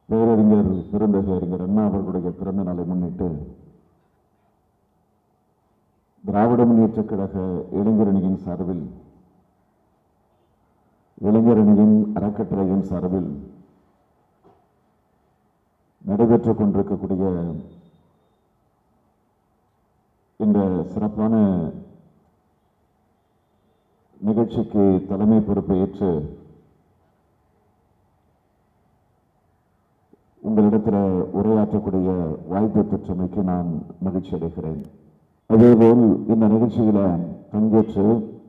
பேரறிஞர் பெருந்தகை அறிஞர் அண்ணா அவர்களுடைய பிறந்த நாளை முன்னிட்டு திராவிட முன்னேற்றக் கழக இளைஞரணியின் சார்பில் இளைஞரணியின் அறக்கட்டளையின் சார்பில் நடைபெற்றுக் கொண்டிருக்கக்கூடிய இந்த சிறப்பான நிகழ்ச்சிக்கு தலைமை பொறுப்பை ஏற்று உங்களிடத்தில் உரையாற்றக்கூடிய வாய்ப்பு பெற்றமைக்கு நான் மகிழ்ச்சி அடைகிறேன் அதேபோல் இந்த நிகழ்ச்சியில பங்கேற்று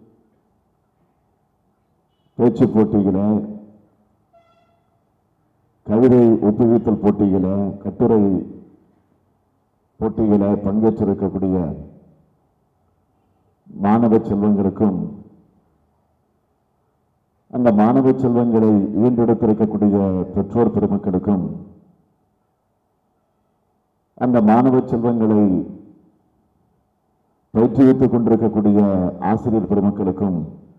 பேச்சு போட்டியில கவிதை ஒப்புவித்தல் போட்டியில கட்டுரை போட்டியில பங்கேற்றிருக்கக்கூடிய மாணவ செல்வங்களுக்கும் அந்த மாணவ செல்வங்களை ஈண்டெடுத்திருக்கக்கூடிய பெற்றோர் பெருமக்களுக்கும் அந்த மாணவ செல்வங்களை பயிற்றுவித்துக் கொண்டிருக்கக்கூடிய ஆசிரியர் பெருமக்களுக்கும்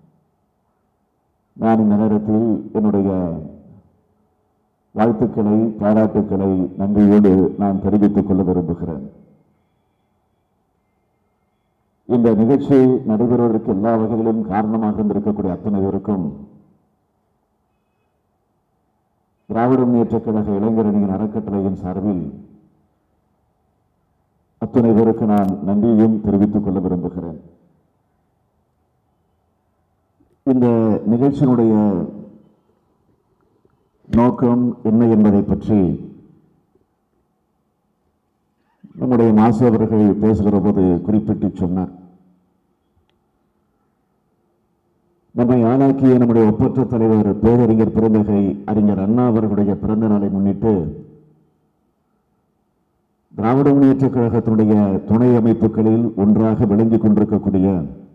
நான் இந்த நேரத்தில் என்னுடைய வாழ்த்துக்களை பாராட்டுக்களை நன்றியோடு நான் தெரிவித்துக் கொள்ள விரும்புகிறேன் இந்த நிகழ்ச்சி நடைபெறுவதற்கு எல்லா வகையிலும் காரணமாக இருந்திருக்கக்கூடிய அத்தனை பேருக்கும் திராவிட முன்னேற்றக் கழக இளைஞரணியின் அறக்கட்டளையின் சார்பில் அத்தனை பேருக்கு நான் நன்றியையும் தெரிவித்துக் கொள்ள விரும்புகிறேன் இந்த நிகழ்ச்சியினுடைய நோக்கம் என்ன என்பதை பற்றி நம்முடைய மாசு அவர்கள் பேசுகிற போது குறிப்பிட்டு சொன்னார் நம்மை ஆளாக்கிய நம்முடைய ஒப்பற்ற தலைவர் பேரறிஞர் பிறந்தகை அறிஞர் அண்ணா அவர்களுடைய பிறந்த நாளை முன்னிட்டு திராவிட முன்னேற்றக் கழகத்தினுடைய துணை அமைப்புகளில் ஒன்றாக விளங்கிக் கொண்டிருக்கக்கூடிய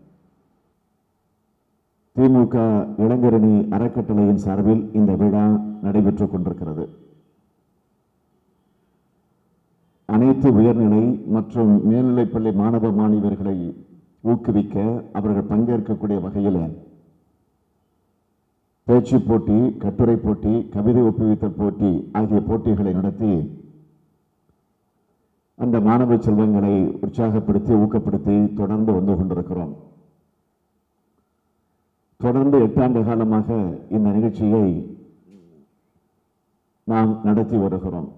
திமுக இளைஞரணி அறக்கட்டளையின் சார்பில் இந்த விழா நடைபெற்றுக் கொண்டிருக்கிறது அனைத்து உயர்நிலை மற்றும் மேல்நிலைப்பள்ளி மாணவ மாணவியர்களை ஊக்குவிக்க அவர்கள் பங்கேற்கக்கூடிய வகையில் பேச்சு போட்டி கட்டுரை போட்டி கவிதை ஒப்புவித்தல் போட்டி ஆகிய போட்டிகளை நடத்தி அந்த மாணவ செல்வங்களை உற்சாகப்படுத்தி ஊக்கப்படுத்தி தொடர்ந்து வந்து கொண்டிருக்கிறோம் தொடர்ந்து எட்டாண்டு காலமாக இந்த நிகழ்ச்சியை நாம் நடத்தி வருகிறோம்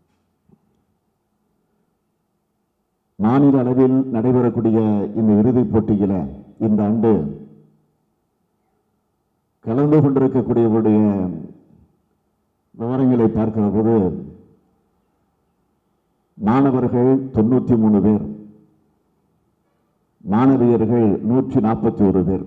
மாநில அளவில் நடைபெறக்கூடிய இந்த இறுதிப் போட்டியில இந்த ஆண்டு கலந்து கொண்டிருக்கக்கூடியவருடைய விவரங்களை பார்க்கிற போது மாணவர்கள் தொண்ணூற்றி மூணு பேர் மாணவியர்கள் நூற்றி நாற்பத்தி ஒரு பேர்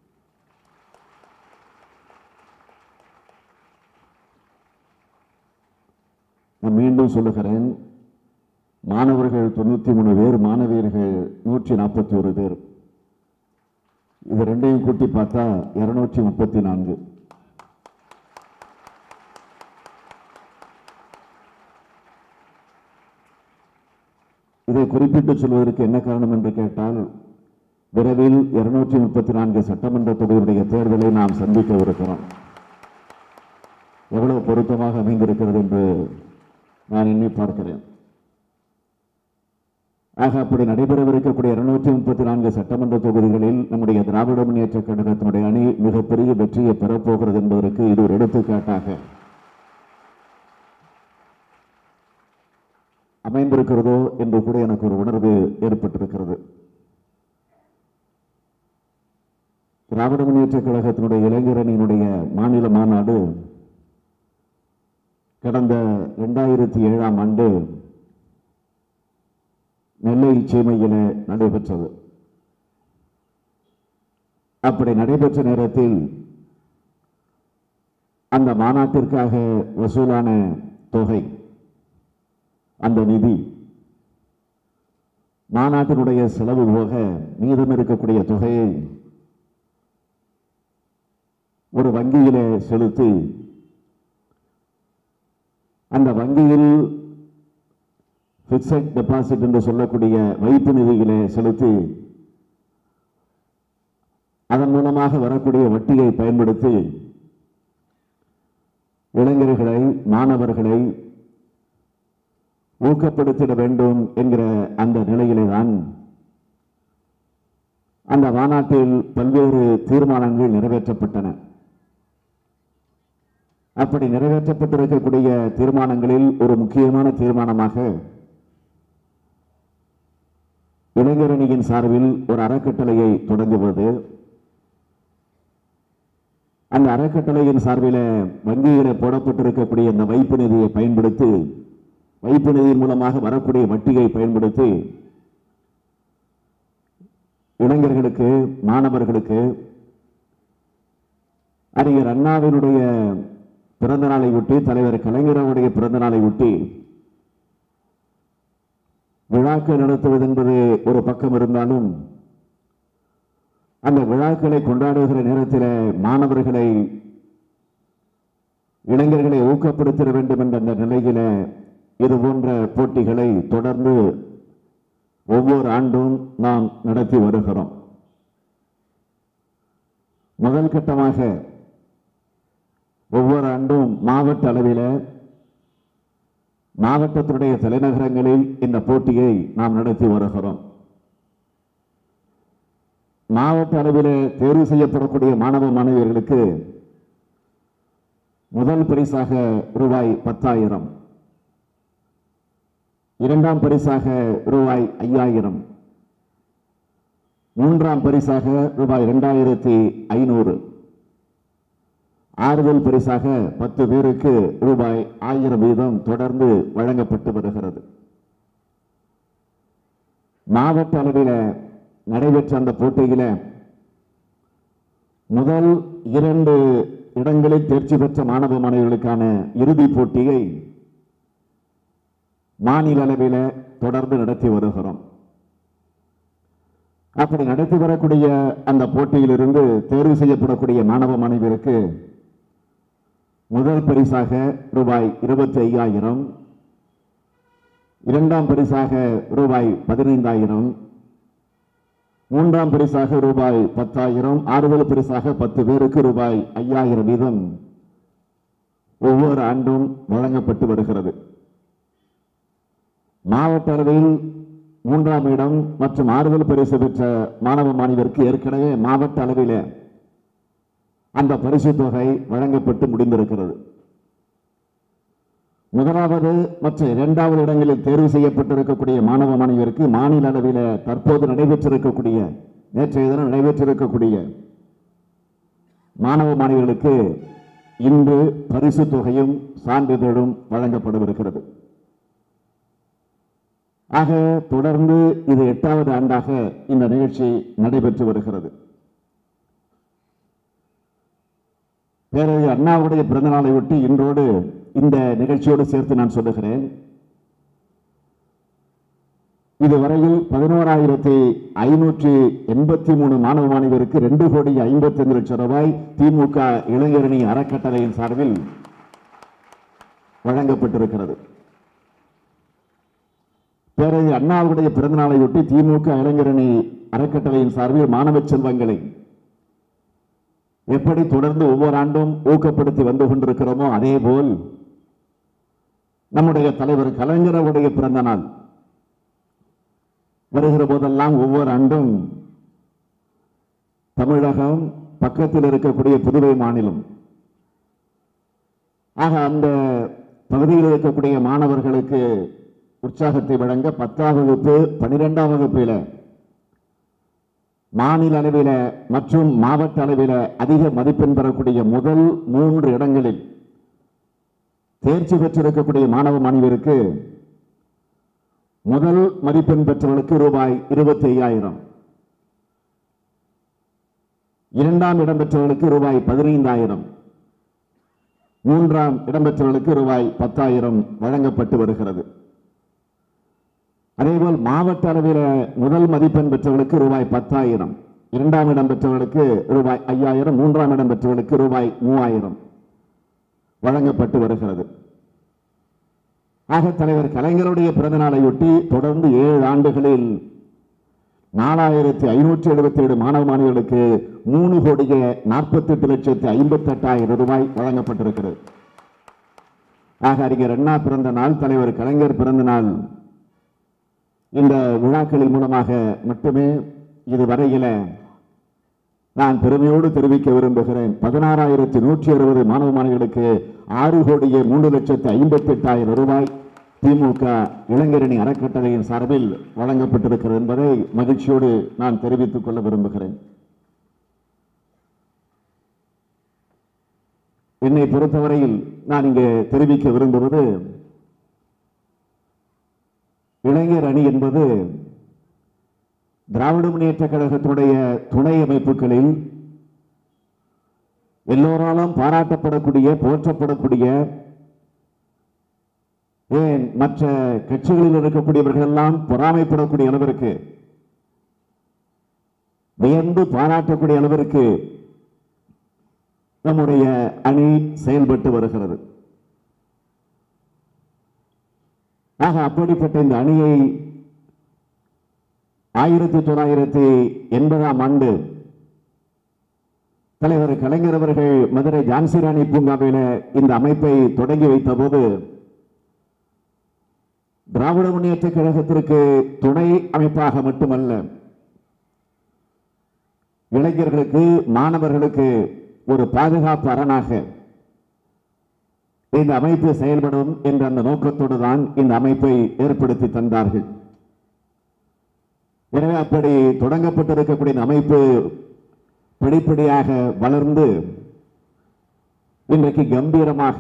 நான் மீண்டும் சொல்லுகிறேன் மாணவர்கள் தொண்ணூற்றி மூணு பேர் மாணவியர்கள் நூற்றி நாற்பத்தி ஒரு பேர் இது ரெண்டையும் கூட்டி பார்த்தா இருநூற்றி முப்பத்தி நான்கு இதை குறிப்பிட்டு சொல்வதற்கு என்ன காரணம் என்று கேட்டால் விரைவில் இருநூற்றி முப்பத்தி நான்கு சட்டமன்ற தொகுதியுடைய தேர்தலை நாம் சந்திக்க இருக்கிறோம் எவ்வளவு பொருத்தமாக அமைந்திருக்கிறது என்று நான் எண்ணி பார்க்கிறேன் ஆக அப்படி நடைபெறவிருக்கக்கூடிய இருநூற்றி முப்பத்தி நான்கு சட்டமன்ற தொகுதிகளில் நம்முடைய திராவிட முன்னேற்ற கழகத்தினுடைய அணி மிகப்பெரிய வெற்றியை பெறப்போகிறது என்பதற்கு இது ஒரு எடுத்துக்காட்டாக அமைந்திருக்கிறதோ என்று கூட எனக்கு ஒரு உணர்வு ஏற்பட்டிருக்கிறது திராவிட முன்னேற்ற கழகத்தினுடைய இளைஞரணியினுடைய மாநில மாநாடு கடந்த இரண்டாயிரத்தி ஏழாம் ஆண்டு நெல்லை சீமையில நடைபெற்றது அப்படி நடைபெற்ற நேரத்தில் அந்த மாநாட்டிற்காக வசூலான தொகை அந்த நிதி மாநாட்டினுடைய செலவு போக மீதம் இருக்கக்கூடிய தொகையை ஒரு வங்கியில செலுத்தி அந்த வங்கியில் பிக்சட் டெபாசிட் என்று சொல்லக்கூடிய வைப்பு நிதியிலே செலுத்தி அதன் மூலமாக வரக்கூடிய வட்டியை பயன்படுத்தி இளைஞர்களை மாணவர்களை ஊக்கப்படுத்திட வேண்டும் என்கிற அந்த நிலையிலே தான் அந்த மாநாட்டில் பல்வேறு தீர்மானங்கள் நிறைவேற்றப்பட்டன அப்படி நிறைவேற்றப்பட்டிருக்கக்கூடிய தீர்மானங்களில் ஒரு முக்கியமான தீர்மானமாக இளைஞரணியின் சார்பில் ஒரு அறக்கட்டளையை தொடங்குவது அந்த அறக்கட்டளையின் சார்பில் வங்கியில போடப்பட்டிருக்கக்கூடிய அந்த வைப்பு நிதியை பயன்படுத்தி வைப்பு நிதியின் மூலமாக வரக்கூடிய வட்டியை பயன்படுத்தி இளைஞர்களுக்கு மாணவர்களுக்கு அறிஞர் அண்ணாவினுடைய பிறந்த நாளை ஒட்டி தலைவர் கலைஞரனுடைய பிறந்த நாளை ஒட்டி விழாக்கள் நடத்துவது என்பது ஒரு பக்கம் இருந்தாலும் அந்த விழாக்களை கொண்டாடுகிற நேரத்தில் மாணவர்களை இளைஞர்களை ஊக்கப்படுத்திட வேண்டும் என்ற அந்த நிலையில இது போன்ற போட்டிகளை தொடர்ந்து ஒவ்வொரு ஆண்டும் நாம் நடத்தி வருகிறோம் முதல் கட்டமாக ஒவ்வொரு ஆண்டும் மாவட்ட அளவில் மாவட்டத்தினுடைய தலைநகரங்களில் இந்த போட்டியை நாம் நடத்தி வருகிறோம் மாவட்ட அளவில் தேர்வு செய்யப்படக்கூடிய மாணவ மாணவியர்களுக்கு முதல் பரிசாக ரூபாய் பத்தாயிரம் இரண்டாம் பரிசாக ரூபாய் ஐயாயிரம் மூன்றாம் பரிசாக ரூபாய் இரண்டாயிரத்தி ஐநூறு ஆறுதல் பரிசாக பத்து பேருக்கு ரூபாய் ஆயிரம் வீதம் தொடர்ந்து வழங்கப்பட்டு வருகிறது மாவட்ட அளவில் நடைபெற்ற அந்த போட்டியில முதல் இரண்டு இடங்களில் தேர்ச்சி பெற்ற மாணவ மாணவிகளுக்கான இறுதிப் போட்டியை மாநில அளவில் தொடர்ந்து நடத்தி வருகிறோம் அப்படி நடத்தி வரக்கூடிய அந்த போட்டியிலிருந்து தேர்வு செய்யப்படக்கூடிய மாணவ மாணவியருக்கு முதல் பரிசாக ரூபாய் இருபத்தி ஐயாயிரம் இரண்டாம் பரிசாக ரூபாய் பதினைந்தாயிரம் மூன்றாம் பரிசாக ரூபாய் பத்தாயிரம் ஆறுதல் பரிசாக பத்து பேருக்கு ரூபாய் ஐயாயிரம் வீதம் ஒவ்வொரு ஆண்டும் வழங்கப்பட்டு வருகிறது மாவட்ட அளவில் மூன்றாம் இடம் மற்றும் ஆறுதல் பரிசு பெற்ற மாணவ மாணவியருக்கு ஏற்கனவே மாவட்ட அளவில் அந்த பரிசு தொகை வழங்கப்பட்டு முடிந்திருக்கிறது முதலாவது மற்றும் இரண்டாவது இடங்களில் தேர்வு செய்யப்பட்டிருக்கக்கூடிய மாணவ மாணவியருக்கு மாநில அளவில் தற்போது நடைபெற்றிருக்கக்கூடிய நேற்றைய தினம் நடைபெற்றிருக்கக்கூடிய மாணவ மாணவியர்களுக்கு இன்று பரிசு தொகையும் சான்றிதழும் வழங்கப்படவிருக்கிறது ஆக தொடர்ந்து இது எட்டாவது ஆண்டாக இந்த நிகழ்ச்சி நடைபெற்று வருகிறது பேரறிஞர் அண்ணாவுடைய பிறந்த நாளை ஒட்டி இன்றோடு இந்த நிகழ்ச்சியோடு சேர்த்து நான் சொல்லுகிறேன் இதுவரையில் பதினோராயிரத்தி ஐநூற்றி எண்பத்தி மூணு மாணவ மாணவியருக்கு ரெண்டு கோடி ஐம்பத்தி ஐந்து லட்சம் ரூபாய் திமுக இளைஞரணி அறக்கட்டளையின் சார்பில் வழங்கப்பட்டிருக்கிறது பேரறிஞர் அண்ணாவுடைய பிறந்த நாளையொட்டி திமுக இளைஞரணி அறக்கட்டளையின் சார்பில் மாணவ செல்வங்களை எப்படி தொடர்ந்து ஒவ்வொரு ஆண்டும் ஊக்கப்படுத்தி வந்து கொண்டிருக்கிறோமோ அதே போல் நம்முடைய தலைவர் கலைஞர் அவருடைய பிறந்த நாள் வருகிற போதெல்லாம் ஒவ்வொரு ஆண்டும் தமிழகம் பக்கத்தில் இருக்கக்கூடிய புதுவை மாநிலம் ஆக அந்த பகுதியில் இருக்கக்கூடிய மாணவர்களுக்கு உற்சாகத்தை வழங்க பத்தாம் வகுப்பு பனிரெண்டாம் வகுப்பில் மாநில அளவில் மற்றும் மாவட்ட அளவில் அதிக மதிப்பெண் பெறக்கூடிய முதல் மூன்று இடங்களில் தேர்ச்சி பெற்றிருக்கக்கூடிய மாணவ மாணவியருக்கு முதல் மதிப்பெண் பெற்றவர்களுக்கு ரூபாய் இருபத்தி ஐயாயிரம் இரண்டாம் இடம் பெற்றவர்களுக்கு ரூபாய் பதினைந்தாயிரம் மூன்றாம் இடம் பெற்றவர்களுக்கு ரூபாய் பத்தாயிரம் வழங்கப்பட்டு வருகிறது அதேபோல் மாவட்ட அளவில் முதல் மதிப்பெண் பெற்றவர்களுக்கு ரூபாய் பத்தாயிரம் இரண்டாம் இடம் பெற்றவர்களுக்கு ரூபாய் ஐயாயிரம் மூன்றாம் இடம் பெற்றவர்களுக்கு ரூபாய் மூவாயிரம் வழங்கப்பட்டு வருகிறது ஆக தலைவர் கலைஞருடைய பிறந்த நாளையொட்டி தொடர்ந்து ஏழு ஆண்டுகளில் நாலாயிரத்தி ஐநூற்றி எழுபத்தி ஏழு மாணவ மாணவிகளுக்கு மூணு கோடியே நாற்பத்தி எட்டு லட்சத்தி ஐம்பத்தி எட்டாயிரம் ரூபாய் வழங்கப்பட்டிருக்கிறது ஆக அறிஞர் அண்ணா பிறந்த நாள் தலைவர் கலைஞர் பிறந்த நாள் இந்த விழாக்களின் மூலமாக மட்டுமே இதுவரையில நான் பெருமையோடு தெரிவிக்க விரும்புகிறேன் பதினாறாயிரத்தி நூற்றி அறுபது மாணவ மாணவிகளுக்கு ஆறு கோடியே மூன்று லட்சத்து ஐம்பத்தி எட்டாயிரம் ரூபாய் திமுக இளைஞரணி அறக்கட்டளையின் சார்பில் வழங்கப்பட்டிருக்கிறது என்பதை மகிழ்ச்சியோடு நான் தெரிவித்துக் கொள்ள விரும்புகிறேன் என்னை பொறுத்தவரையில் நான் இங்கே தெரிவிக்க விரும்புவது இளைஞர் அணி என்பது திராவிட முன்னேற்ற கழகத்தினுடைய துணை அமைப்புகளில் எல்லோராலும் பாராட்டப்படக்கூடிய போற்றப்படக்கூடிய ஏன் மற்ற கட்சிகளில் இருக்கக்கூடியவர்கள் எல்லாம் பொறாமைப்படக்கூடிய அளவிற்கு வியந்து பாராட்டக்கூடிய அளவிற்கு நம்முடைய அணி செயல்பட்டு வருகிறது ஆக அப்படிப்பட்ட இந்த அணியை ஆயிரத்தி தொள்ளாயிரத்தி எண்பதாம் ஆண்டு தலைவர் கலைஞர் அவர்கள் மதுரை ஜான்சி ராணி பூங்காவில இந்த அமைப்பை தொடங்கி வைத்த போது திராவிட முன்னேற்ற கழகத்திற்கு துணை அமைப்பாக மட்டுமல்ல இளைஞர்களுக்கு மாணவர்களுக்கு ஒரு பாதுகாப்பு அரணாக இந்த அமைப்பு செயல்படும் என்ற அந்த நோக்கத்தோடு தான் இந்த அமைப்பை ஏற்படுத்தி தந்தார்கள் எனவே அப்படி தொடங்கப்பட்டிருக்கக்கூடிய இந்த அமைப்பு படிப்படியாக வளர்ந்து இன்றைக்கு கம்பீரமாக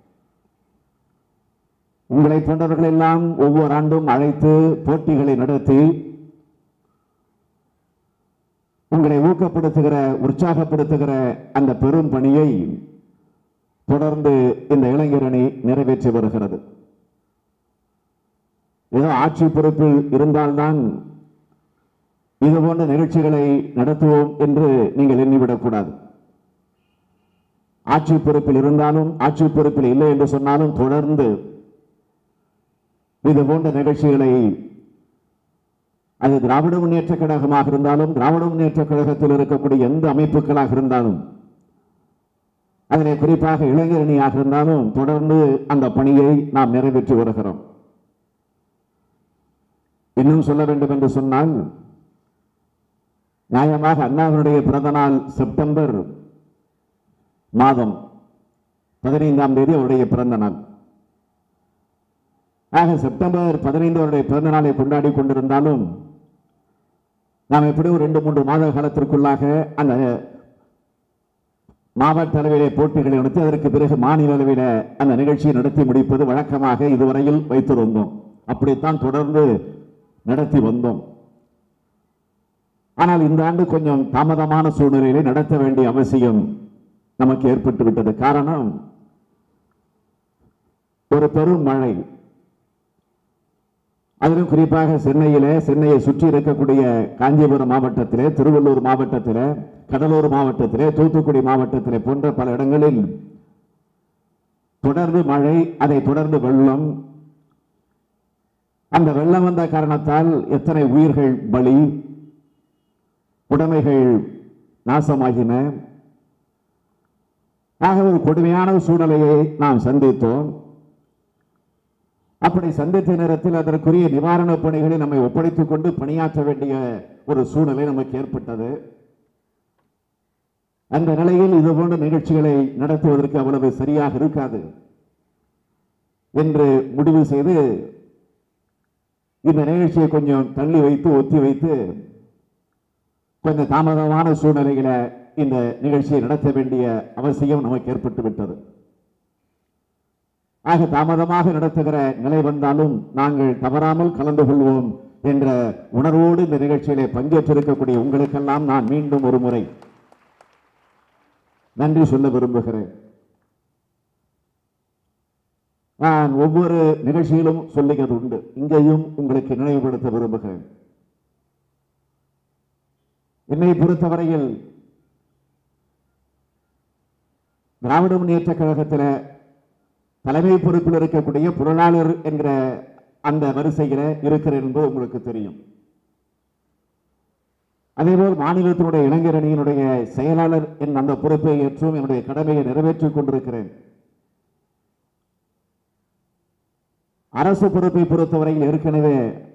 உங்களை போன்றவர்கள் எல்லாம் ஒவ்வொரு ஆண்டும் அழைத்து போட்டிகளை நடத்தி உங்களை ஊக்கப்படுத்துகிற உற்சாகப்படுத்துகிற அந்த பெரும் பணியை தொடர்ந்து இந்த இளைஞரணி நிறைவேற்றி வருகிறது ஏதோ ஆட்சி பொறுப்பில் இருந்தால்தான் இது போன்ற நிகழ்ச்சிகளை நடத்துவோம் என்று நீங்கள் எண்ணிவிடக்கூடாது ஆட்சி பொறுப்பில் இருந்தாலும் ஆட்சி பொறுப்பில் இல்லை என்று சொன்னாலும் தொடர்ந்து இது போன்ற நிகழ்ச்சிகளை அது திராவிட முன்னேற்ற கழகமாக இருந்தாலும் திராவிட முன்னேற்ற கழகத்தில் இருக்கக்கூடிய எந்த அமைப்புகளாக இருந்தாலும் அதிலே குறிப்பாக இளைஞரணியாக இருந்தாலும் தொடர்ந்து அந்த பணியை நாம் நிறைவேற்றி வருகிறோம் இன்னும் சொல்ல வேண்டும் என்று சொன்னால் நியாயமாக அண்ணாவினுடைய பிறந்த நாள் செப்டம்பர் மாதம் பதினைந்தாம் தேதி அவருடைய பிறந்த நாள் ஆக செப்டம்பர் பதினைந்து அவருடைய பிறந்த நாளை கொண்டாடி கொண்டிருந்தாலும் நாம் எப்படியும் ரெண்டு மூன்று மாத காலத்திற்குள்ளாக அந்த மாவட்ட அளவிலே போட்டிகளை நடத்தி அதற்கு பிறகு மாநில அளவில அந்த நிகழ்ச்சியை நடத்தி முடிப்பது வழக்கமாக இதுவரையில் வைத்திருந்தோம் அப்படித்தான் தொடர்ந்து நடத்தி வந்தோம் ஆனால் இந்த ஆண்டு கொஞ்சம் தாமதமான சூழ்நிலையிலே நடத்த வேண்டிய அவசியம் நமக்கு ஏற்பட்டு விட்டது காரணம் ஒரு பெரும் மழை அதிலும் குறிப்பாக சென்னையிலே சென்னையை சுற்றி இருக்கக்கூடிய காஞ்சிபுரம் மாவட்டத்திலே திருவள்ளூர் மாவட்டத்திலே கடலூர் மாவட்டத்திலே தூத்துக்குடி மாவட்டத்திலே போன்ற பல இடங்களில் தொடர்ந்து மழை அதை தொடர்ந்து வெள்ளம் அந்த வெள்ளம் வந்த காரணத்தால் எத்தனை உயிர்கள் பலி உடைமைகள் நாசமாகின ஆக ஒரு கொடுமையான சூழ்நிலையை நாம் சந்தித்தோம் அப்படி சந்தித்த நேரத்தில் அதற்குரிய நிவாரணப் பணிகளை நம்மை ஒப்படைத்துக் கொண்டு பணியாற்ற வேண்டிய ஒரு சூழ்நிலை நமக்கு ஏற்பட்டது அந்த நிலையில் இது போன்ற நிகழ்ச்சிகளை நடத்துவதற்கு அவ்வளவு சரியாக இருக்காது என்று முடிவு செய்து இந்த நிகழ்ச்சியை கொஞ்சம் தள்ளி வைத்து ஒத்தி வைத்து கொஞ்சம் தாமதமான சூழ்நிலையில இந்த நிகழ்ச்சியை நடத்த வேண்டிய அவசியம் நமக்கு ஏற்பட்டு விட்டது ஆக தாமதமாக நடத்துகிற நிலை வந்தாலும் நாங்கள் தவறாமல் கலந்து கொள்வோம் என்ற உணர்வோடு இந்த நிகழ்ச்சியிலே பங்கேற்றிருக்கக்கூடிய உங்களுக்கெல்லாம் நான் மீண்டும் ஒரு முறை நன்றி சொல்ல விரும்புகிறேன் நான் ஒவ்வொரு நிகழ்ச்சியிலும் சொல்லுகிறது உண்டு இங்கேயும் உங்களுக்கு நினைவுபடுத்த விரும்புகிறேன் என்னை பொறுத்தவரையில் திராவிட முன்னேற்ற கழகத்தில் தலைமை பொறுப்பில் இருக்கக்கூடிய பொருளாளர் என்கிற அந்த வரிசையில இருக்கிறேன் என்பது உங்களுக்கு தெரியும் அதேபோல் மாநிலத்தினுடைய இளைஞர் அணியினுடைய செயலாளர் என் அந்த பொறுப்பை ஏற்றும் என்னுடைய கடமையை நிறைவேற்றிக் கொண்டிருக்கிறேன் அரசு பொறுப்பை பொறுத்தவரையில் ஏற்கனவே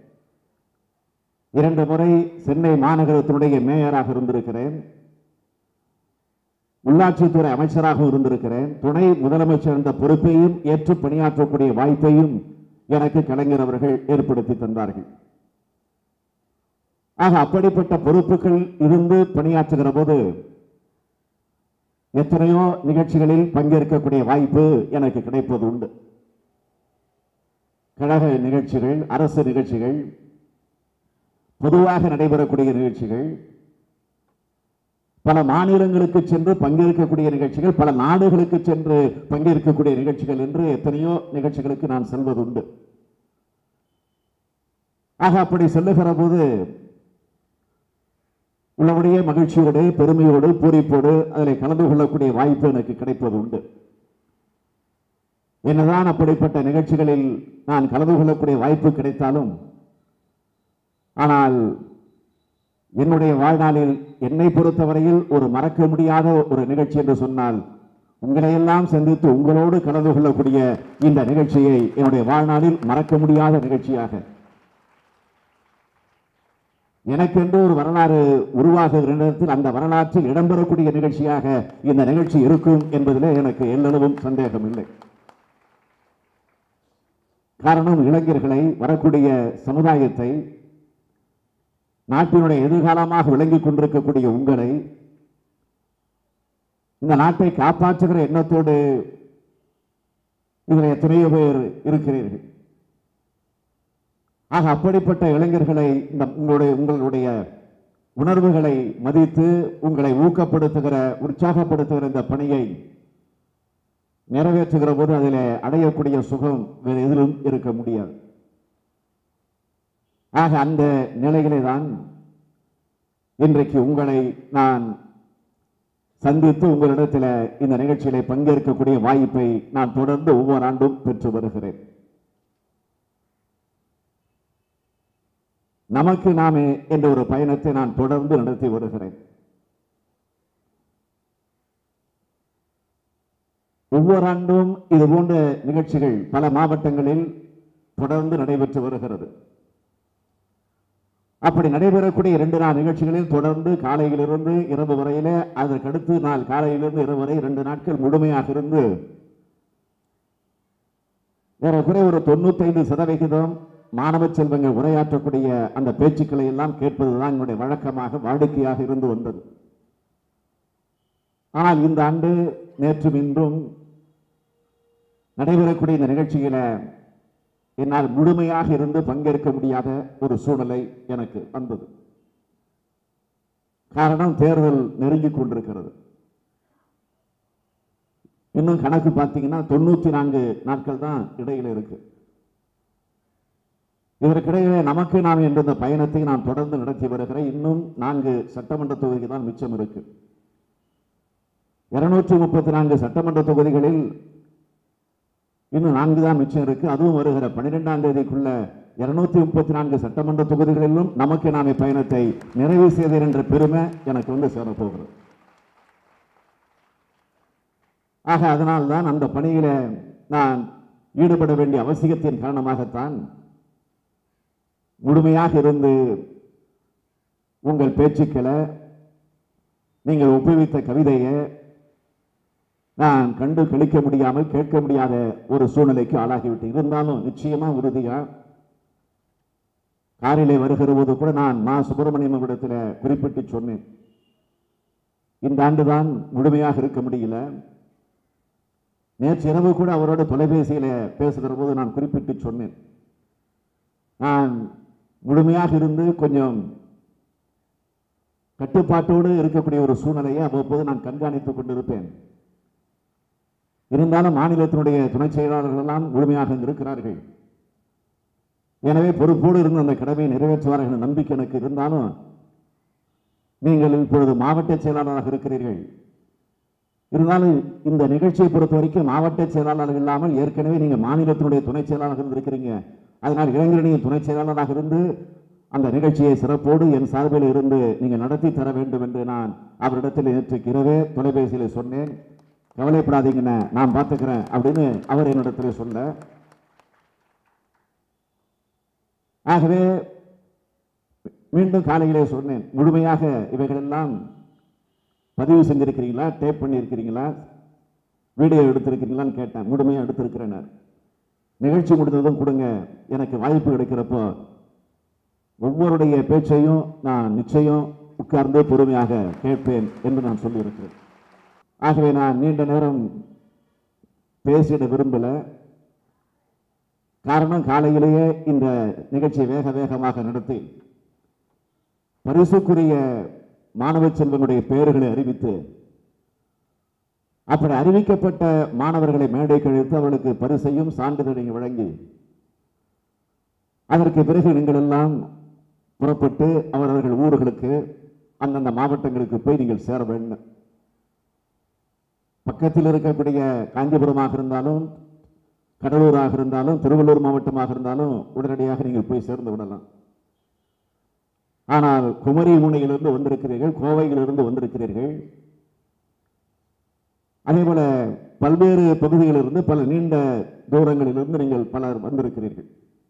இரண்டு முறை சென்னை மாநகரத்தினுடைய மேயராக இருந்திருக்கிறேன் உள்ளாட்சித்துறை அமைச்சராக இருந்திருக்கிறேன் துணை முதலமைச்சர் என்ற பொறுப்பையும் ஏற்று பணியாற்றக்கூடிய வாய்ப்பையும் எனக்கு கலைஞர் அவர்கள் ஏற்படுத்தி தந்தார்கள் ஆக அப்படிப்பட்ட பொறுப்புகள் இருந்து பணியாற்றுகிற போது எத்தனையோ நிகழ்ச்சிகளில் பங்கேற்கக்கூடிய வாய்ப்பு எனக்கு கிடைப்பது உண்டு கழக நிகழ்ச்சிகள் அரசு நிகழ்ச்சிகள் பொதுவாக நடைபெறக்கூடிய நிகழ்ச்சிகள் பல மாநிலங்களுக்கு சென்று பங்கேற்கக்கூடிய நிகழ்ச்சிகள் பல நாடுகளுக்கு சென்று பங்கேற்கக்கூடிய நிகழ்ச்சிகள் என்று எத்தனையோ நிகழ்ச்சிகளுக்கு நான் செல்வது உண்டு ஆக அப்படி செல்லுகிற போது உள்ளபடியே மகிழ்ச்சியோடு பெருமையோடு பூரிப்போடு அதில் கலந்து கொள்ளக்கூடிய வாய்ப்பு எனக்கு கிடைப்பது உண்டு என்னதான் அப்படிப்பட்ட நிகழ்ச்சிகளில் நான் கலந்து கொள்ளக்கூடிய வாய்ப்பு கிடைத்தாலும் ஆனால் என்னுடைய வாழ்நாளில் என்னை பொறுத்தவரையில் ஒரு மறக்க முடியாத ஒரு நிகழ்ச்சி என்று சொன்னால் உங்களையெல்லாம் சந்தித்து உங்களோடு கலந்து கொள்ளக்கூடிய இந்த நிகழ்ச்சியை என்னுடைய வாழ்நாளில் மறக்க முடியாத நிகழ்ச்சியாக எனக்கென்று ஒரு வரலாறு உருவாகுகிற நேரத்தில் அந்த வரலாற்றில் இடம்பெறக்கூடிய நிகழ்ச்சியாக இந்த நிகழ்ச்சி இருக்கும் என்பதிலே எனக்கு எல்லளவும் சந்தேகம் இல்லை காரணம் இளைஞர்களை வரக்கூடிய சமுதாயத்தை நாட்டினுடைய எதிர்காலமாக விளங்கிக் கொண்டிருக்கக்கூடிய உங்களை இந்த நாட்டை காப்பாற்றுகிற எண்ணத்தோடு இதில் எத்தனையோ பேர் இருக்கிறீர்கள் ஆக அப்படிப்பட்ட இளைஞர்களை இந்த உங்களுடைய உங்களுடைய உணர்வுகளை மதித்து உங்களை ஊக்கப்படுத்துகிற உற்சாகப்படுத்துகிற இந்த பணியை நிறைவேற்றுகிற போது அதில் அடையக்கூடிய சுகம் வேறு எதிலும் இருக்க முடியாது ஆக அந்த நிலையிலே தான் இன்றைக்கு உங்களை நான் சந்தித்து உங்களிடத்தில் இந்த நிகழ்ச்சியிலே பங்கேற்கக்கூடிய வாய்ப்பை நான் தொடர்ந்து ஒவ்வொரு ஆண்டும் பெற்று வருகிறேன் நமக்கு நாமே என்ற ஒரு பயணத்தை நான் தொடர்ந்து நடத்தி வருகிறேன் ஒவ்வொரு ஆண்டும் இது போன்ற நிகழ்ச்சிகள் பல மாவட்டங்களில் தொடர்ந்து நடைபெற்று வருகிறது அப்படி நடைபெறக்கூடிய இரண்டு நாள் நிகழ்ச்சிகளில் தொடர்ந்து காலையிலிருந்து இரவு வரையில அதற்கடுத்து நாள் காலையிலிருந்து இரவு வரை இரண்டு நாட்கள் முழுமையாக இருந்து ஏறக்குறைய ஒரு தொண்ணூத்தைந்து சதவிகிதம் மாணவ செல்வங்கள் உரையாற்றக்கூடிய அந்த பேச்சுக்களை எல்லாம் கேட்பதுதான் என்னுடைய வழக்கமாக வாடிக்கையாக இருந்து வந்தது ஆனால் இந்த ஆண்டு நேற்றும் இன்றும் நடைபெறக்கூடிய இந்த நிகழ்ச்சியில என்னால் முழுமையாக இருந்து பங்கேற்க முடியாத ஒரு சூழ்நிலை எனக்கு வந்தது காரணம் தேர்தல் நெருங்கிக் கொண்டிருக்கிறது இன்னும் கணக்கு பார்த்தீங்கன்னா தொண்ணூத்தி நான்கு நாட்கள் தான் இடையில இருக்கு இதற்கிடையிலே நமக்கு நாம் என்ற இந்த பயணத்தை நான் தொடர்ந்து நடத்தி வருகிறேன் இன்னும் நான்கு சட்டமன்ற தொகுதிகள் தான் மிச்சம் இருக்கு இருநூற்றி முப்பத்தி நான்கு சட்டமன்ற தொகுதிகளில் இன்னும் நான்கு தான் மிச்சம் இருக்கு அதுவும் வருகிற பன்னிரெண்டாம் தேதிக்குள்ள இருநூத்தி முப்பத்தி நான்கு சட்டமன்ற தொகுதிகளிலும் நமக்கு நாமே பயணத்தை நிறைவு செய்தேன் என்ற பெருமை எனக்கு வந்து சேரப்போகிறது ஆக அதனால்தான் அந்த பணியில நான் ஈடுபட வேண்டிய அவசியத்தின் காரணமாகத்தான் முழுமையாக இருந்து உங்கள் பேச்சுக்களை நீங்கள் ஒப்புவித்த கவிதையை நான் கண்டு கழிக்க முடியாமல் கேட்க முடியாத ஒரு சூழ்நிலைக்கு ஆளாகிவிட்டு இருந்தாலும் நிச்சயமா உறுதியா காரிலே வருகிற போது கூட நான் மா சுப்பிரமணியம் இடத்துல குறிப்பிட்டு சொன்னேன் இந்த ஆண்டுதான் முழுமையாக இருக்க முடியல நேற்று இரவு கூட அவரோட தொலைபேசியில பேசுகிற போது நான் குறிப்பிட்டு சொன்னேன் நான் முழுமையாக இருந்து கொஞ்சம் கட்டுப்பாட்டோடு இருக்கக்கூடிய ஒரு சூழ்நிலையை அவ்வப்போது நான் கண்காணித்துக் கொண்டிருப்பேன் இருந்தாலும் மாநிலத்தினுடைய துணை செயலாளர்கள் எல்லாம் முழுமையாக இங்கு இருக்கிறார்கள் எனவே பொறுப்போடு இருந்து அந்த கடமையை நிறைவேற்றுவார்கள் என்ற நம்பிக்கை எனக்கு இருந்தாலும் நீங்கள் இப்பொழுது மாவட்ட செயலாளராக இருக்கிறீர்கள் இருந்தாலும் இந்த நிகழ்ச்சியை பொறுத்த வரைக்கும் மாவட்ட செயலாளர் இல்லாமல் ஏற்கனவே நீங்க மாநிலத்தினுடைய துணை செயலாளராக இருந்திருக்கிறீங்க அதனால் இளைஞரணியின் துணை செயலாளராக இருந்து அந்த நிகழ்ச்சியை சிறப்போடு என் சார்பில் இருந்து நீங்க நடத்தி தர வேண்டும் என்று நான் அவரிடத்தில் நேற்று இரவே தொலைபேசியில் சொன்னேன் கவலைப்படாதீங்கண்ணே நான் பார்த்துக்கிறேன் அப்படின்னு அவர் என்னிடத்தில் சொல்ல ஆகவே மீண்டும் காலையிலே சொன்னேன் முழுமையாக இவைகளெல்லாம் பதிவு செஞ்சிருக்கிறீங்களா டேப் பண்ணியிருக்கிறீங்களா வீடியோ எடுத்திருக்கிறீங்களான்னு கேட்டேன் முழுமையாக எடுத்திருக்கிறேன் நான். நிகழ்ச்சி முடிந்ததும் கொடுங்க எனக்கு வாய்ப்பு கிடைக்கிறப்போ ஒவ்வொருடைய பேச்சையும் நான் நிச்சயம் உட்கார்ந்து பொறுமையாக கேட்பேன் என்று நான் சொல்லியிருக்கிறேன் ஆகவே நான் நீண்ட நேரம் பேசிட விரும்பல காரணம் காலையிலேயே இந்த நிகழ்ச்சியை வேக வேகமாக நடத்தி பரிசுக்குரிய மாணவ செல்வனுடைய பெயர்களை அறிவித்து அப்படி அறிவிக்கப்பட்ட மாணவர்களை மேடை கழித்து அவர்களுக்கு பரிசையும் சான்றிதழையும் வழங்கி அதற்கு பிறகு நீங்கள் எல்லாம் புறப்பட்டு அவரவர்கள் ஊர்களுக்கு அந்தந்த மாவட்டங்களுக்கு போய் நீங்கள் சேர வேண்டும் பக்கத்தில் இருக்கக்கூடிய காஞ்சிபுரமாக இருந்தாலும் கடலூராக இருந்தாலும் திருவள்ளூர் மாவட்டமாக இருந்தாலும் உடனடியாக நீங்கள் போய் சேர்ந்து விடலாம் ஆனால் குமரி முனையிலிருந்து வந்திருக்கிறீர்கள் கோவையிலிருந்து வந்திருக்கிறீர்கள் அதே போல பல்வேறு பகுதிகளிலிருந்து பல நீண்ட தூரங்களிலிருந்து நீங்கள் பலர் வந்திருக்கிறீர்கள்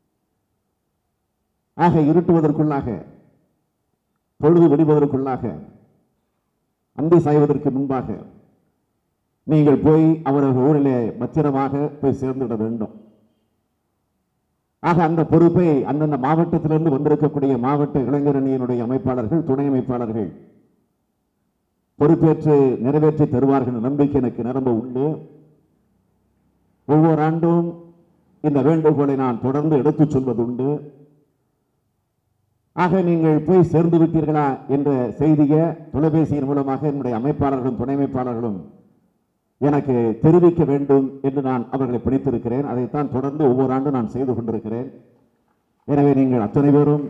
ஆக இருட்டுவதற்குள்ளாக பொழுது விடுவதற்குள்ளாக அந்தி சாய்வதற்கு முன்பாக நீங்கள் போய் அவரவர் ஊரிலே பத்திரமாக போய் சேர்ந்துவிட வேண்டும் ஆக அந்த பொறுப்பை அந்தந்த மாவட்டத்திலிருந்து வந்திருக்கக்கூடிய மாவட்ட இளைஞரணியினுடைய அமைப்பாளர்கள் துணை அமைப்பாளர்கள் பொறுப்பேற்று நிறைவேற்றி தருவார்கள் என்ற நம்பிக்கை எனக்கு நிரம்ப உண்டு ஒவ்வொரு ஆண்டும் இந்த வேண்டுகோளை நான் தொடர்ந்து எடுத்துச் சொல்வது உண்டு ஆக நீங்கள் போய் சேர்ந்து விட்டீர்களா என்ற செய்தியை தொலைபேசியின் மூலமாக என்னுடைய அமைப்பாளர்களும் துணை அமைப்பாளர்களும் எனக்கு தெரிவிக்க வேண்டும் என்று நான் அவர்களை பிடித்திருக்கிறேன் அதைத்தான் தொடர்ந்து ஒவ்வொரு ஆண்டும் நான் செய்து கொண்டிருக்கிறேன் எனவே நீங்கள் அத்தனை பேரும்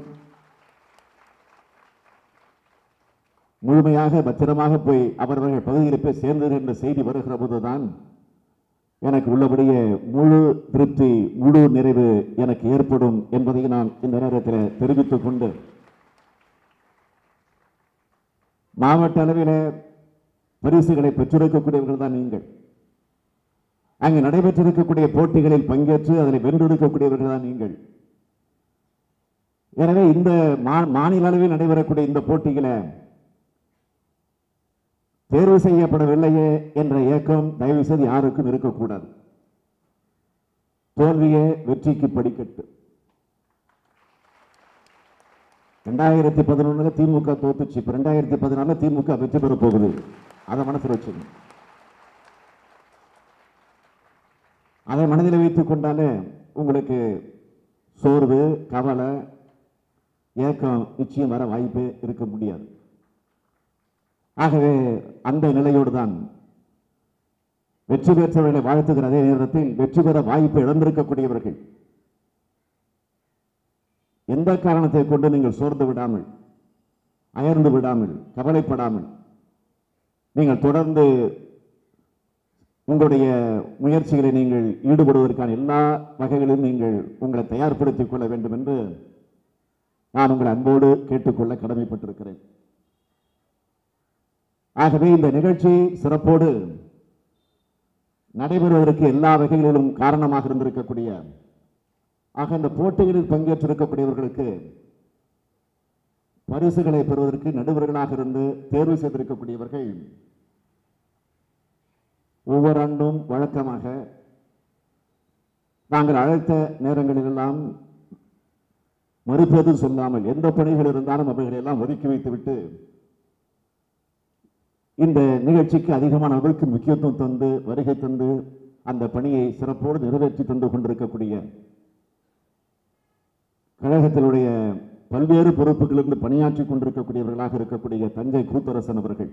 முழுமையாக பத்திரமாக போய் அவரவர்கள் பகுதியில் போய் சேர்ந்தது என்ற செய்தி வருகிற போதுதான் எனக்கு உள்ளபடியே முழு திருப்தி முழு நிறைவு எனக்கு ஏற்படும் என்பதை நான் இந்த நேரத்தில் தெரிவித்துக் கொண்டு மாவட்ட அளவில் பரிசுகளை பெற்றிருக்கக்கூடியவர்கள் தான் நீங்கள் அங்கு நடைபெற்றிருக்கக்கூடிய போட்டிகளில் பங்கேற்று அதில் வென்றெடுக்கக்கூடியவர்கள் தான் நீங்கள் எனவே இந்த மா- மாநில அளவில் நடைபெறக்கூடிய இந்த போட்டியில தேர்வு செய்யப்படவில்லையே என்ற ஏக்கம் தயவு செய்து யாருக்கும் இருக்கக்கூடாது தோல்வியே வெற்றிக்கு படிக்கட்டு ரெண்டாயிரத்தி பதினொன்னுல திமுக தோத்துச்சு இப்ப ரெண்டாயிரத்தி பதினாலுல திமுக வெற்றி பெற போகுது அதை மனசில் வச்சுங்க அதை மனதில் வைத்துக் கொண்டாலே உங்களுக்கு சோர்வு கவலை ஏக்கம் நிச்சயம் வர வாய்ப்பே இருக்க முடியாது ஆகவே அந்த நிலையோடு தான் வெற்றி பெற்றவர்களை வாழ்த்துகிற அதே நேரத்தில் வெற்றி பெற வாய்ப்பு இழந்திருக்கக்கூடியவர்கள் எந்த காரணத்தை கொண்டு நீங்கள் சோர்ந்து விடாமல் அயர்ந்து விடாமல் கவலைப்படாமல் நீங்கள் தொடர்ந்து உங்களுடைய முயற்சிகளை நீங்கள் ஈடுபடுவதற்கான எல்லா வகைகளிலும் நீங்கள் உங்களை தயார்படுத்திக் கொள்ள வேண்டும் என்று நான் உங்களை அன்போடு கேட்டுக்கொள்ள கடமைப்பட்டிருக்கிறேன் ஆகவே இந்த நிகழ்ச்சி சிறப்போடு நடைபெறுவதற்கு எல்லா வகைகளிலும் காரணமாக இருந்திருக்கக்கூடிய ஆக இந்த போட்டிகளில் பங்கேற்றிருக்கக்கூடியவர்களுக்கு பரிசுகளை பெறுவதற்கு நடுவர்களாக இருந்து தேர்வு செய்திருக்கக்கூடியவர்கள் ஒவ்வொரு ஆண்டும் வழக்கமாக நாங்கள் அழைத்த நேரங்களிலெல்லாம் மறுப்பேதும் சொல்லாமல் எந்த பணிகள் இருந்தாலும் அவைகளை எல்லாம் ஒதுக்கி வைத்துவிட்டு இந்த நிகழ்ச்சிக்கு அதிகமான அளவுக்கு முக்கியத்துவம் தந்து வருகை தந்து அந்த பணியை சிறப்போடு நிறைவேற்றி தந்து கொண்டிருக்கக்கூடிய கழகத்தினுடைய பல்வேறு பொறுப்புகளிலிருந்து பணியாற்றி கொண்டிருக்கக்கூடியவர்களாக இருக்கக்கூடிய தஞ்சை கூத்தரசன் அவர்கள்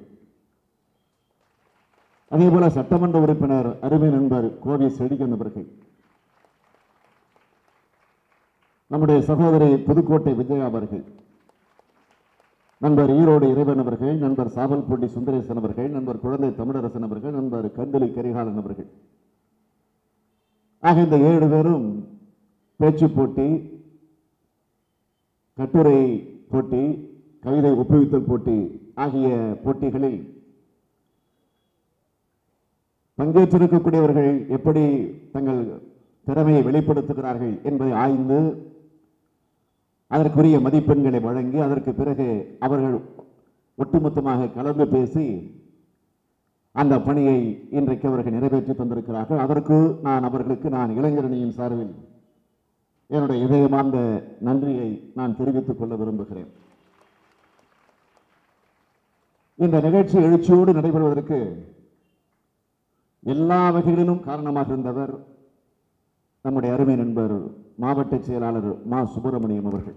அதே போல சட்டமன்ற உறுப்பினர் அருமை நண்பர் கோவி செடிகன் அவர்கள் நம்முடைய சகோதரி புதுக்கோட்டை விஜயா அவர்கள் நண்பர் ஈரோடு இறைவன் அவர்கள் நண்பர் சாவல்பூண்டி சுந்தரேசன் அவர்கள் நண்பர் குழந்தை தமிழரசன் அவர்கள் நண்பர் கந்தலி கரிகாலன் அவர்கள் ஆக இந்த ஏழு பேரும் பேச்சு போட்டி கட்டுரை போட்டி கவிதை ஒப்புவித்தல் போட்டி ஆகிய போட்டிகளில் பங்கேற்றிருக்கக்கூடியவர்கள் எப்படி தங்கள் திறமையை வெளிப்படுத்துகிறார்கள் என்பதை ஆய்ந்து அதற்குரிய மதிப்பெண்களை வழங்கி அதற்கு பிறகு அவர்கள் ஒட்டுமொத்தமாக கலந்து பேசி அந்த பணியை இன்றைக்கு அவர்கள் நிறைவேற்றி தந்திருக்கிறார்கள் அதற்கு நான் அவர்களுக்கு நான் இளைஞரணியின் சார்பில் என்னுடைய இதயமார்ந்த நன்றியை நான் தெரிவித்துக் கொள்ள விரும்புகிறேன் இந்த நிகழ்ச்சி எழுச்சியோடு நடைபெறுவதற்கு எல்லா வகைகளிலும் காரணமாக இருந்தவர் நம்முடைய அருமை நண்பர் மாவட்ட செயலாளர் மா சுப்பிரமணியம் அவர்கள்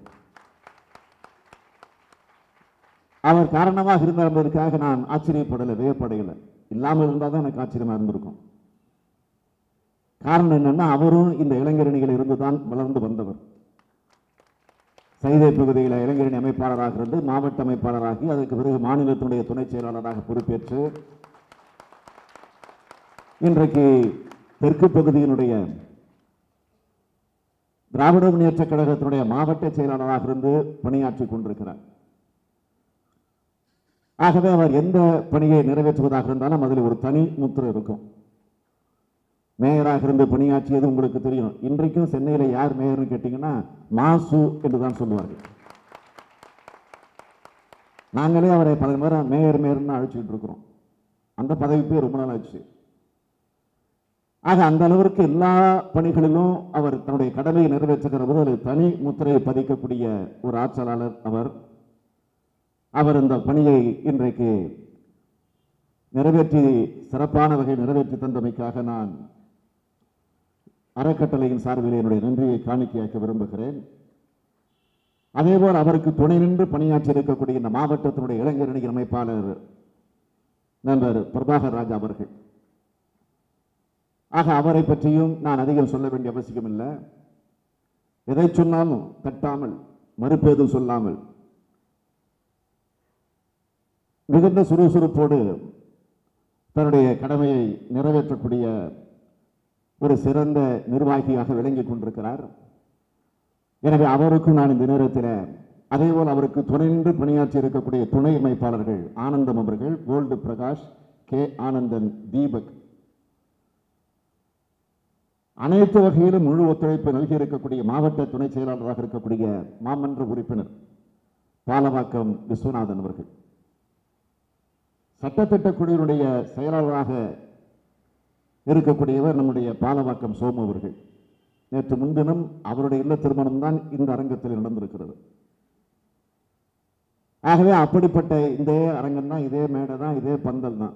அவர் காரணமாக இருந்தார் என்பதற்காக நான் ஆச்சரியப்படலை வியப்படையலை இல்லாமல் இருந்தால் தான் எனக்கு ஆச்சரியமா இருந்திருக்கும் காரணம் என்னன்னா அவரும் இந்த இளைஞரணியில் இருந்து தான் வளர்ந்து வந்தவர் சைதை பகுதியில் இளைஞரணி அமைப்பாளராக இருந்து மாவட்ட அமைப்பாளராகி அதற்கு பிறகு மாநிலத்தினுடைய துணை செயலாளராக பொறுப்பேற்று இன்றைக்கு தெற்கு பகுதியினுடைய திராவிட முன்னேற்ற கழகத்தினுடைய மாவட்ட செயலாளராக இருந்து பணியாற்றி கொண்டிருக்கிறார் ஆகவே அவர் எந்த பணியை நிறைவேற்றுவதாக இருந்தாலும் அதில் ஒரு தனி முத்திரை இருக்கும் மேயராக இருந்து பணியாற்றியது உங்களுக்கு தெரியும் இன்றைக்கும் சென்னையில் யார் மேயர்னு கேட்டீங்கன்னா மாசு என்று தான் சொல்லுவார்கள் நாங்களே அவரை பல முறை மேயர் மேயர்னு அழைச்சிட்டு இருக்கிறோம் அந்த பதவி பேர் ரொம்ப நாள் ஆச்சு ஆக அந்த அளவிற்கு எல்லா பணிகளிலும் அவர் தன்னுடைய கடமையை நிறைவேற்றுகிற போது அதில் தனி முத்திரையை பதிக்கக்கூடிய ஒரு ஆட்சியாளர் அவர் அவர் இந்த பணியை இன்றைக்கு நிறைவேற்றி சிறப்பான வகையில் நிறைவேற்றி தந்தமைக்காக நான் அறக்கட்டளையின் சார்பில் என்னுடைய நன்றியை காணிக்கையாக்க விரும்புகிறேன் அதேபோல் அவருக்கு துணை நின்று பணியாற்றி இருக்கக்கூடிய இந்த மாவட்டத்தினுடைய இளைஞரணி அமைப்பாளர் நண்பர் பிரபாகர் ராஜா அவர்கள் ஆக அவரை பற்றியும் நான் அதிகம் சொல்ல வேண்டிய அவசியம் இல்லை எதை சொன்னாலும் தட்டாமல் மறுப்பேதும் சொல்லாமல் மிகுந்த சுறுசுறுப்போடு தன்னுடைய கடமையை நிறைவேற்றக்கூடிய ஒரு சிறந்த நிர்வாகியாக விளங்கிக் கொண்டிருக்கிறார் எனவே அவருக்கும் நான் இந்த நேரத்தில் அதேபோல் அவருக்கு துணை நின்று பணியாற்றி இருக்கக்கூடிய துணை அமைப்பாளர்கள் ஆனந்தம் அவர்கள் கோல்டு பிரகாஷ் கே ஆனந்தன் தீபக் அனைத்து வகையிலும் முழு ஒத்துழைப்பு நல்கி இருக்கக்கூடிய மாவட்ட துணை செயலாளராக இருக்கக்கூடிய மாமன்ற உறுப்பினர் பாலவாக்கம் விஸ்வநாதன் அவர்கள் சட்டத்திட்ட குழுவினுடைய செயலாளராக இருக்கக்கூடியவர் நம்முடைய பாலவாக்கம் சோமு அவர்கள் நேற்று முன்தினம் அவருடைய இல்ல திருமணம் தான் இந்த அரங்கத்தில் நடந்திருக்கிறது ஆகவே அப்படிப்பட்ட இதே அரங்கம் தான் இதே மேடை தான் இதே பந்தல் தான்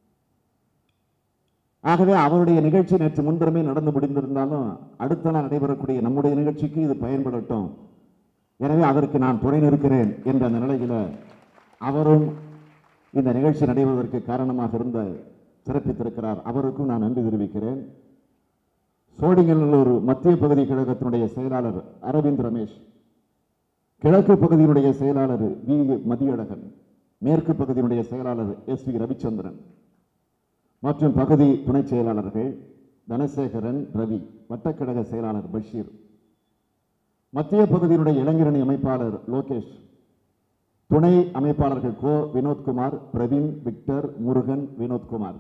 ஆகவே அவருடைய நிகழ்ச்சி நேற்று முன்தினமே நடந்து முடிந்திருந்தாலும் அடுத்த நாள் நடைபெறக்கூடிய நம்முடைய நிகழ்ச்சிக்கு இது பயன்படட்டும் எனவே அதற்கு நான் துணை நிற்கிறேன் என்ற அந்த நிலையில அவரும் இந்த நிகழ்ச்சி நடைபெறுவதற்கு காரணமாக இருந்த சிறப்பித்திருக்கிறார் அவருக்கும் நான் நன்றி தெரிவிக்கிறேன் சோடிங்கநல்லூர் மத்திய பகுதி கழகத்தினுடைய செயலாளர் அரவிந்த் ரமேஷ் கிழக்கு பகுதியினுடைய செயலாளர் வி மதியழகன் மேற்கு பகுதியினுடைய செயலாளர் எஸ் வி ரவிச்சந்திரன் மற்றும் பகுதி துணை செயலாளர்கள் தனசேகரன் ரவி வட்டக்கழக செயலாளர் பஷீர் மத்திய பகுதியினுடைய இளைஞரணி அமைப்பாளர் லோகேஷ் துணை அமைப்பாளர்கள் கோ வினோத்குமார் பிரவீன் விக்டர் முருகன் வினோத்குமார்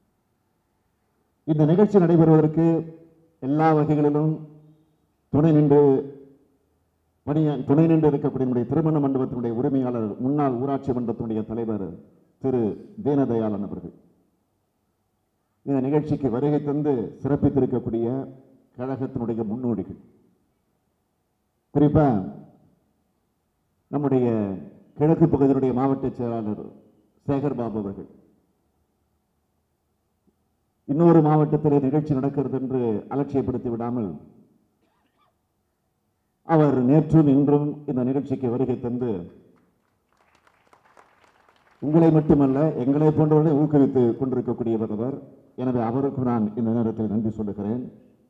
இந்த நிகழ்ச்சி நடைபெறுவதற்கு எல்லா வகைகளிலும் துணை நின்று பணிய துணை நின்று இருக்கக்கூடிய நம்முடைய திருமண மண்டபத்தினுடைய உரிமையாளர் முன்னாள் ஊராட்சி மன்றத்தினுடைய தலைவர் திரு தீனதயாளன் அவர்கள் இந்த நிகழ்ச்சிக்கு வருகை தந்து சிறப்பித்திருக்கக்கூடிய கழகத்தினுடைய முன்னோடிகள் குறிப்பா நம்முடைய கிழக்கு பகுதியினுடைய மாவட்ட செயலாளர் சேகர் பாபு அவர்கள் இன்னொரு மாவட்டத்தில் நிகழ்ச்சி நடக்கிறது என்று அலட்சியப்படுத்தி விடாமல் அவர் நேற்றும் இன்றும் இந்த நிகழ்ச்சிக்கு வருகை தந்து உங்களை மட்டுமல்ல எங்களை போன்றவர்களை ஊக்குவித்து கொண்டிருக்கக்கூடியவர் அவர் எனவே அவருக்கு நான் இந்த நேரத்தில் நன்றி சொல்லுகிறேன்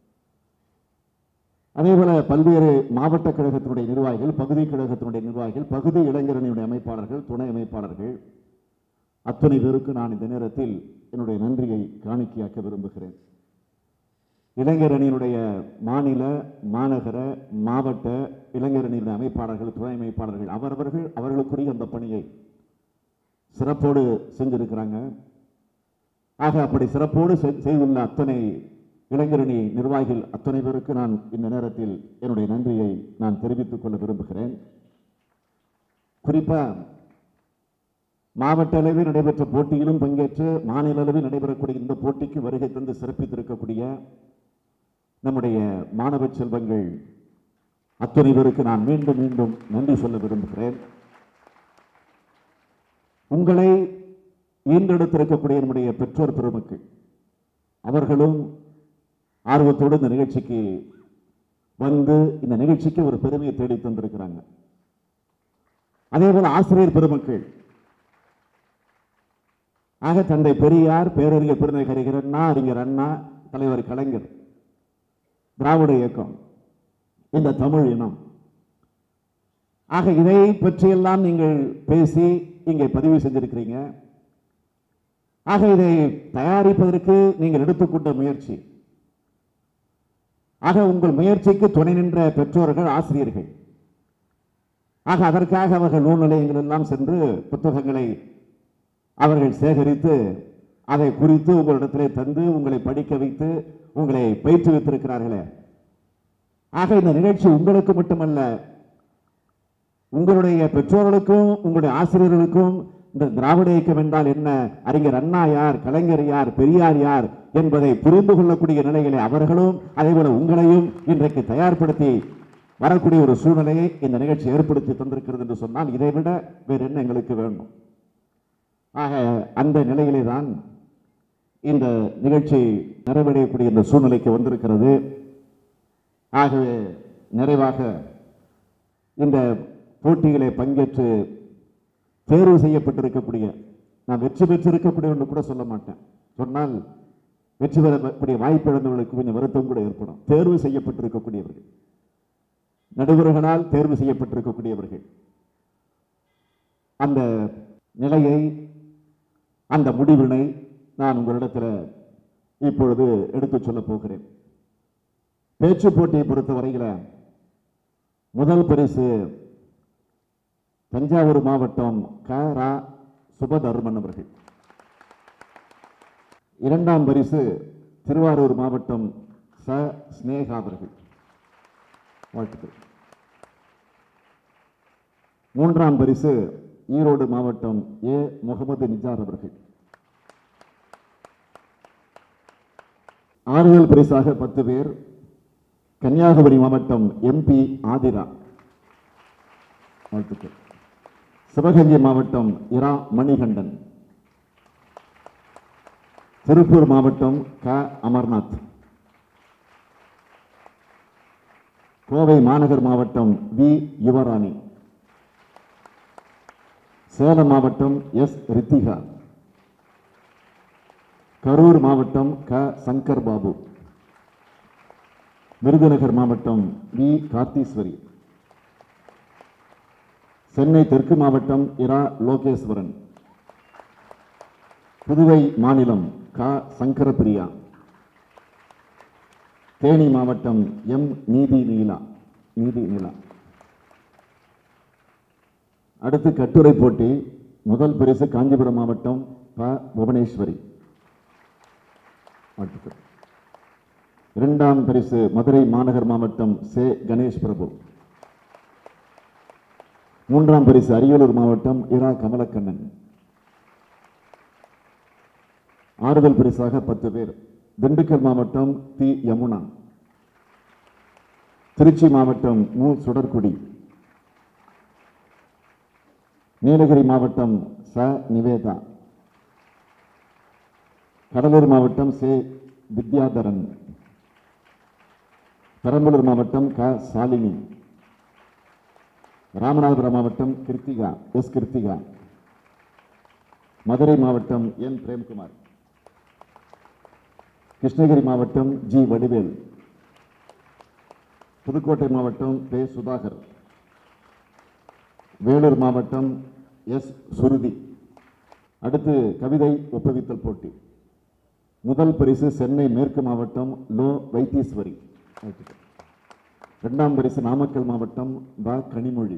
அதேபோல பல்வேறு மாவட்ட கழகத்தினுடைய நிர்வாகிகள் பகுதி கழகத்தினுடைய நிர்வாகிகள் பகுதி இளைஞரணியுடைய அமைப்பாளர்கள் துணை அமைப்பாளர்கள் அத்தனை பேருக்கு நான் இந்த நேரத்தில் என்னுடைய நன்றியை காணிக்கையாக்க விரும்புகிறேன் இளைஞர் அணியினுடைய மாநில மாநகர மாவட்ட இளைஞர் அணியினுடைய அமைப்பாளர்கள் துணை அமைப்பாளர்கள் அவரவர்கள் அவர்களுக்குரிய அந்த பணியை சிறப்போடு செஞ்சிருக்கிறாங்க ஆக அப்படி சிறப்போடு செ- செய்துள்ள அத்தனை இளைஞரணி நிர்வாகிகள் அத்தனை பேருக்கு நான் இந்த நேரத்தில் என்னுடைய நன்றியை நான் தெரிவித்துக் கொள்ள விரும்புகிறேன் குறிப்பா மாவட்ட அளவில் நடைபெற்ற போட்டியிலும் பங்கேற்று மாநில அளவில் நடைபெறக்கூடிய இந்த போட்டிக்கு வருகை தந்து சிறப்பித்திருக்கக்கூடிய நம்முடைய மாணவ செல்வங்கள் அத்தனை பேருக்கு நான் மீண்டும் மீண்டும் நன்றி சொல்ல விரும்புகிறேன் உங்களை ஈன்றெடுத்திருக்கக்கூடிய நம்முடைய பெற்றோர் பெருமக்கள் அவர்களும் ஆர்வத்தோடு இந்த நிகழ்ச்சிக்கு வந்து இந்த நிகழ்ச்சிக்கு ஒரு பெருமையை தேடி தந்திருக்கிறாங்க அதே போல ஆசிரியர் பெருமக்கள் ஆக தந்தை பெரியார் பேரறிஞர் பெருநகரிகர் அண்ணா அறிஞர் அண்ணா தலைவர் கலைஞர் திராவிட இயக்கம் இந்த தமிழ் இனம் ஆக இதை பற்றியெல்லாம் நீங்கள் பேசி இங்கே பதிவு செஞ்சிருக்கிறீங்க ஆக இதை தயாரிப்பதற்கு நீங்கள் எடுத்துக்கொண்ட முயற்சி ஆக உங்கள் முயற்சிக்கு துணை நின்ற பெற்றோர்கள் ஆசிரியர்கள் ஆக அதற்காக அவர்கள் நூல் நிலையங்கள் எல்லாம் சென்று புத்தகங்களை அவர்கள் சேகரித்து அதை குறித்து உங்களிடத்திலே தந்து உங்களை படிக்க வைத்து உங்களை பயிற்றுவித்திருக்கிறார்களே ஆக இந்த நிகழ்ச்சி உங்களுக்கு மட்டுமல்ல உங்களுடைய பெற்றோர்களுக்கும் உங்களுடைய ஆசிரியர்களுக்கும் இந்த திராவிட இயக்கம் என்றால் என்ன அறிஞர் அண்ணா யார் கலைஞர் யார் பெரியார் யார் என்பதை புரிந்து கொள்ளக்கூடிய நிலையிலே அவர்களும் அதே போல உங்களையும் இன்றைக்கு தயார்படுத்தி வரக்கூடிய ஒரு சூழ்நிலையை இந்த நிகழ்ச்சி ஏற்படுத்தி தந்திருக்கிறது என்று சொன்னால் இதை விட வேறு என்ன எங்களுக்கு வேண்டும் ஆக அந்த நிலையிலே தான் இந்த நிகழ்ச்சி நிறைவடையக்கூடிய இந்த சூழ்நிலைக்கு வந்திருக்கிறது ஆகவே நிறைவாக இந்த போட்டியிலே பங்கேற்று தேர்வு செய்யப்பட்டிருக்கக்கூடிய நான் வெற்றி பெற்றிருக்கக்கூடிய ஒன்று கூட சொல்ல மாட்டேன் சொன்னால் வெற்றி பெறக்கூடிய வாய்ப்பு இழந்தவர்களுக்கு கொஞ்சம் வருத்தம் கூட ஏற்படும் தேர்வு செய்யப்பட்டிருக்கக்கூடியவர்கள் நடுவர்களால் தேர்வு செய்யப்பட்டிருக்கக்கூடியவர்கள் அந்த நிலையை அந்த முடிவினை நான் உங்களிடத்தில் இப்பொழுது எடுத்துச் சொல்ல போகிறேன் பேச்சு போட்டியை பொறுத்த வரையில முதல் பரிசு தஞ்சாவூர் மாவட்டம் க ரா சுபதர்மன் அவர்கள் இரண்டாம் பரிசு திருவாரூர் மாவட்டம் ச ஸ்னேகா அவர்கள் வாழ்த்துக்கள் மூன்றாம் பரிசு ஈரோடு மாவட்டம் ஏ முகமது நிஜார் அவர்கள் ஆறுதல் பரிசாக பத்து பேர் கன்னியாகுமரி மாவட்டம் எம்பி ஆதிரா வாழ்த்துக்கள் சிவகங்கை மாவட்டம் இரா மணிகண்டன் திருப்பூர் மாவட்டம் க அமர்நாத் கோவை மாநகர் மாவட்டம் வி யுவராணி சேலம் மாவட்டம் எஸ் ரித்திகா கரூர் மாவட்டம் க சங்கர் பாபு விருதுநகர் மாவட்டம் வி கார்த்தீஸ்வரி சென்னை தெற்கு மாவட்டம் இரா லோகேஸ்வரன் புதுவை மாநிலம் க சங்கரபிரியா தேனி மாவட்டம் எம் நீதி நீலா நீதி நீலா அடுத்து கட்டுரை போட்டி முதல் பரிசு காஞ்சிபுரம் மாவட்டம் ப புவனேஸ்வரி வாழ்த்துக்கள் இரண்டாம் பரிசு மதுரை மாநகர் மாவட்டம் சே கணேஷ் பிரபு மூன்றாம் பரிசு அரியலூர் மாவட்டம் இரா கமலக்கண்ணன் ஆறுதல் பரிசாக பத்து பேர் திண்டுக்கல் மாவட்டம் தி யமுனா திருச்சி மாவட்டம் மு சுடர்குடி நீலகிரி மாவட்டம் ச நிவேதா கடலூர் மாவட்டம் சே வித்யாதரன் பெரம்பலூர் மாவட்டம் க சாலினி ராமநாதபுரம் மாவட்டம் கிருத்திகா எஸ் கிருத்திகா மதுரை மாவட்டம் என் பிரேம்குமார் கிருஷ்ணகிரி மாவட்டம் ஜி வடிவேல் புதுக்கோட்டை மாவட்டம் பே சுதாகர் வேலூர் மாவட்டம் எஸ் சுருதி அடுத்து கவிதை ஒப்புவித்தல் போட்டி முதல் பரிசு சென்னை மேற்கு மாவட்டம் லோ வைத்தீஸ்வரி வாழ்த்துக்கள். இரண்டாம் பரிசு நாமக்கல் மாவட்டம் ப கனிமொழி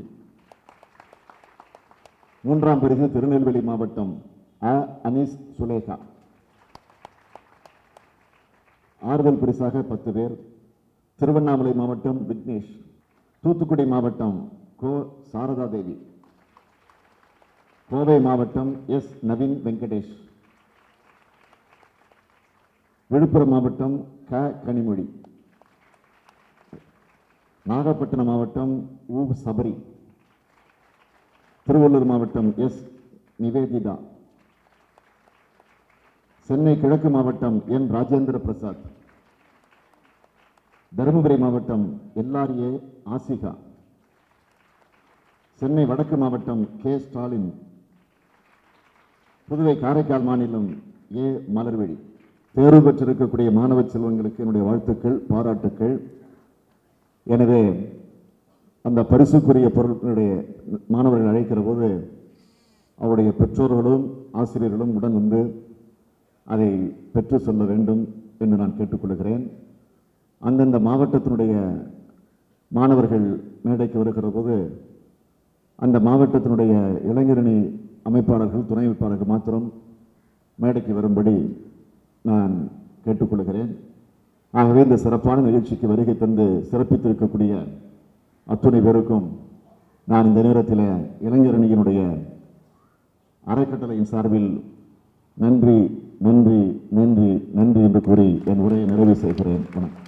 மூன்றாம் பரிசு திருநெல்வேலி மாவட்டம் அ அனீஸ் சுலேகா ஆறுதல் பரிசாக பத்து பேர் திருவண்ணாமலை மாவட்டம் விக்னேஷ் தூத்துக்குடி மாவட்டம் கோ சாரதா தேவி கோவை மாவட்டம் எஸ் நவீன் வெங்கடேஷ் விழுப்புரம் மாவட்டம் க கனிமொழி நாகப்பட்டினம் மாவட்டம் உ சபரி திருவள்ளூர் மாவட்டம் எஸ் நிவேதிதா சென்னை கிழக்கு மாவட்டம் என் ராஜேந்திர பிரசாத் தருமபுரி மாவட்டம் எல்ஆர்ஏ ஆசிகா சென்னை வடக்கு மாவட்டம் கே ஸ்டாலின் புதுவை காரைக்கால் மாநிலம் ஏ மலர்விழி தேர்வு பெற்றிருக்கக்கூடிய மாணவ செல்வங்களுக்கு என்னுடைய வாழ்த்துக்கள் பாராட்டுக்கள் எனவே அந்த பரிசுக்குரிய பொருட்களுடைய மாணவர்கள் அழைக்கிற போது அவருடைய பெற்றோர்களும் ஆசிரியர்களும் உடன் வந்து அதை பெற்று சொல்ல வேண்டும் என்று நான் கேட்டுக்கொள்கிறேன் அந்தந்த மாவட்டத்தினுடைய மாணவர்கள் மேடைக்கு வருகிற போது அந்த மாவட்டத்தினுடைய இளைஞரணி அமைப்பாளர்கள் துணை அமைப்பாளர்கள் மாத்திரம் மேடைக்கு வரும்படி நான் கேட்டுக்கொள்கிறேன் ஆகவே இந்த சிறப்பான நிகழ்ச்சிக்கு வருகை தந்து சிறப்பித்திருக்கக்கூடிய அத்துணை பேருக்கும் நான் இந்த நேரத்தில் இளைஞரணியினுடைய அறக்கட்டளையின் சார்பில் நன்றி நன்றி நன்றி நன்றி என்று கூறி என் உரையை நிறைவு செய்கிறேன் வணக்கம்